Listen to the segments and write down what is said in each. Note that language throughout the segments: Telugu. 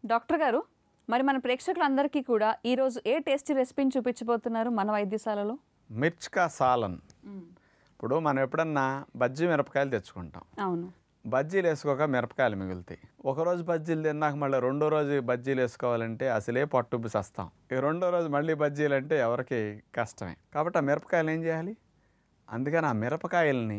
డాక్టర్ గారు మరి మన ప్రేక్షకులందరికీ కూడా ఈరోజు ఏ టేస్టీ రెసిపీని చూపించబోతున్నారు మన వైద్యశాలలో మిర్చికా సాలన్ ఇప్పుడు మనం ఎప్పుడన్నా బజ్జీ మిరపకాయలు తెచ్చుకుంటాం అవును బజ్జీలు వేసుకోక మిరపకాయలు మిగులుతాయి ఒకరోజు బజ్జీలు తిన్నాక మళ్ళీ రెండో రోజు బజ్జీలు వేసుకోవాలంటే అసలే పట్టుబ్బి సస్తాం ఇక రెండో రోజు మళ్ళీ బజ్జీలు అంటే ఎవరికి కష్టమే కాబట్టి ఆ మిరపకాయలు ఏం చేయాలి అందుకని ఆ మిరపకాయల్ని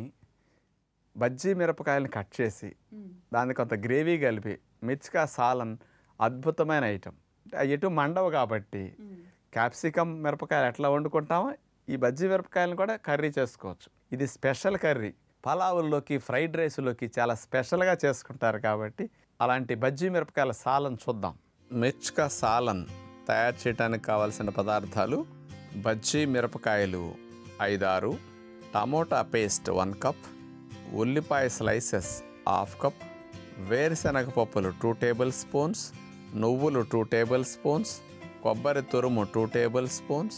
బజ్జీ మిరపకాయలని కట్ చేసి దానికి కొంత గ్రేవీ కలిపి మిర్చికా సాలన్ అద్భుతమైన ఐటెం అంటే అవి ఎటు మండవు కాబట్టి క్యాప్సికమ్ మిరపకాయలు ఎట్లా వండుకుంటామో ఈ బజ్జీ మిరపకాయలను కూడా కర్రీ చేసుకోవచ్చు ఇది స్పెషల్ కర్రీ పలావుల్లోకి ఫ్రైడ్ రైస్లోకి చాలా స్పెషల్గా చేసుకుంటారు కాబట్టి అలాంటి బజ్జీ మిరపకాయల సాలన్ చూద్దాం మిర్చికా సాలన్ తయారు చేయడానికి కావాల్సిన పదార్థాలు బజ్జీ మిరపకాయలు ఐదారు టమోటా పేస్ట్ వన్ కప్ ఉల్లిపాయ స్లైసెస్ హాఫ్ కప్ వేరుశనగ పప్పులు టూ టేబుల్ స్పూన్స్ నువ్వులు టూ టేబుల్ స్పూన్స్ కొబ్బరి తురుము టూ టేబుల్ స్పూన్స్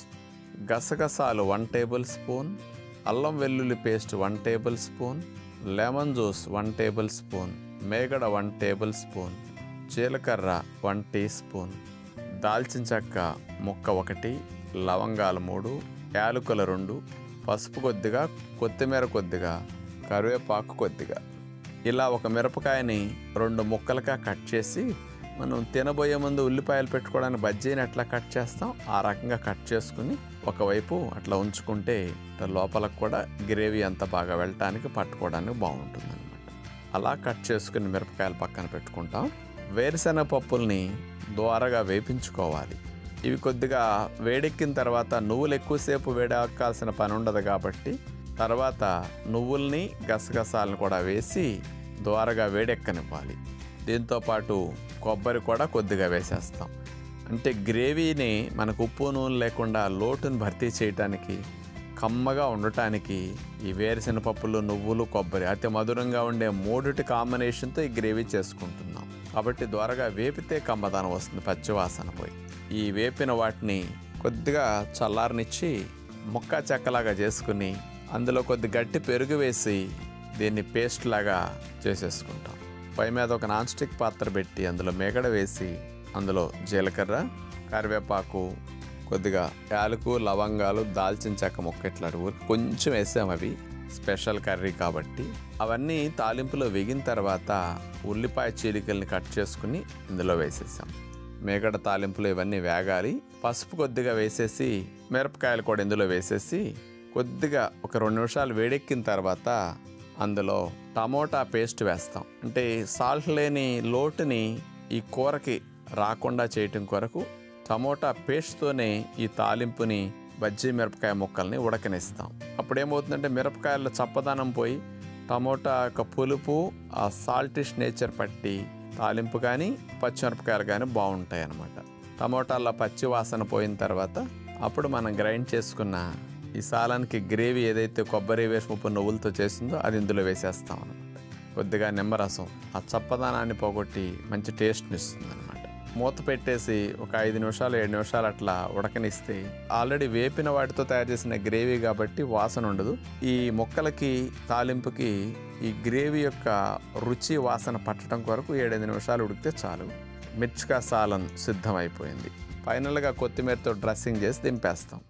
గసగసాలు వన్ టేబుల్ స్పూన్ అల్లం వెల్లుల్లి paste one tablespoon lemon juice one tablespoon మేగడ వన్ టేబుల్ స్పూన్ జీలకర్ర వన్ టీ స్పూన్ దాల్చిన చెక్క ముక్క ఒకటి లవంగాలు మూడు యాలకుల రెండు పసుపు కొద్దిగా కొత్తిమీర కొద్దిగా కరివేపాకు కొద్దిగా ఇలా ఒక మిరపకాయని రెండు ముక్కలుగా కట్ చేసి మనం తినబోయే ముందు ఉల్లిపాయలు పెట్టుకోవడానికి బజ్జీని ఎట్లా కట్ చేస్తాం ఆ రకంగా కట్ చేసుకుని ఒకవైపు అట్లా ఉంచుకుంటే లోపలకు కూడా గ్రేవీ అంత బాగా వెళ్ళటానికి పట్టుకోవడానికి బాగుంటుంది అనమాట అలా కట్ చేసుకుని మిరపకాయలు పక్కన పెట్టుకుంటాం వేరుశెనగ పప్పుల్ని ద్వారగా వేపించుకోవాలి ఇవి కొద్దిగా వేడెక్కిన తర్వాత నువ్వులు ఎక్కువసేపు వేడెక్కాల్సిన పని ఉండదు కాబట్టి తర్వాత నువ్వుల్ని గసగసాలను కూడా వేసి ద్వారగా వేడెక్కనివ్వాలి దీంతోపాటు కొబ్బరి కూడా కొద్దిగా వేసేస్తాం అంటే గ్రేవీని మనకు ఉప్పు నూనె లేకుండా లోటుని భర్తీ చేయడానికి కమ్మగా ఉండటానికి ఈ వేరుశెనగ పప్పులు నువ్వులు కొబ్బరి అతి మధురంగా ఉండే మూడిటి కాంబినేషన్తో ఈ గ్రేవీ చేసుకుంటున్నాం కాబట్టి ద్వారగా వేపితే కమ్మదనం వస్తుంది పచ్చివాసన పోయి ఈ వేపిన వాటిని కొద్దిగా చల్లారనిచ్చి ముక్క చెక్కలాగా చేసుకుని అందులో కొద్ది గట్టి పెరుగు వేసి దీన్ని పేస్ట్ లాగా చేసేసుకుంటాం పై మీద ఒక నాన్ స్టిక్ పాత్ర పెట్టి అందులో మేగడ వేసి అందులో జీలకర్ర కరివేపాకు కొద్దిగా యాలకు లవంగాలు దాల్చిన చెక్క ముక్క ఇట్లా ఊరికి కొంచెం వేసాం అవి స్పెషల్ కర్రీ కాబట్టి అవన్నీ తాలింపులో వేగిన తర్వాత ఉల్లిపాయ చీలికల్ని కట్ చేసుకుని ఇందులో వేసేసాం మేగడ తాలింపులు ఇవన్నీ వేగాలి పసుపు కొద్దిగా వేసేసి మిరపకాయలు కూడా ఇందులో వేసేసి కొద్దిగా ఒక రెండు నిమిషాలు వేడెక్కిన తర్వాత అందులో టమోటా పేస్ట్ వేస్తాం అంటే సాల్ట్ లేని లోటుని ఈ కూరకి రాకుండా చేయటం కొరకు టమోటా పేస్ట్తోనే ఈ తాలింపుని బజ్జీ మిరపకాయ ముక్కల్ని ఉడకనిస్తాం అప్పుడు ఏమవుతుందంటే మిరపకాయల చప్పదనం పోయి టమోటా యొక్క పులుపు ఆ సాల్టిష్ నేచర్ పట్టి తాలింపు కానీ పచ్చిమిరపకాయలు కానీ బాగుంటాయి అన్నమాట టమోటాల పచ్చి వాసన పోయిన తర్వాత అప్పుడు మనం గ్రైండ్ చేసుకున్న ఈ సాలానికి గ్రేవీ ఏదైతే కొబ్బరి వేసుముప్పు నువ్వులతో చేసిందో అది ఇందులో వేసేస్తాం అనమాట కొద్దిగా నిమ్మరసం ఆ చప్పదనాన్ని పోగొట్టి మంచి టేస్ట్ని ఇస్తుంది అనమాట మూత పెట్టేసి ఒక ఐదు నిమిషాలు ఏడు నిమిషాలు అట్లా ఉడకనిస్తే ఆల్రెడీ వేపిన వాటితో తయారు చేసిన గ్రేవీ కాబట్టి వాసన ఉండదు ఈ ముక్కలకి తాలింపుకి ఈ గ్రేవీ యొక్క రుచి వాసన పట్టడం కొరకు ఏడైదు నిమిషాలు ఉడికితే చాలు మిర్చికా సాలన్ సిద్ధమైపోయింది ఫైనల్గా కొత్తిమీరతో డ్రెస్సింగ్ చేసి దింపేస్తాం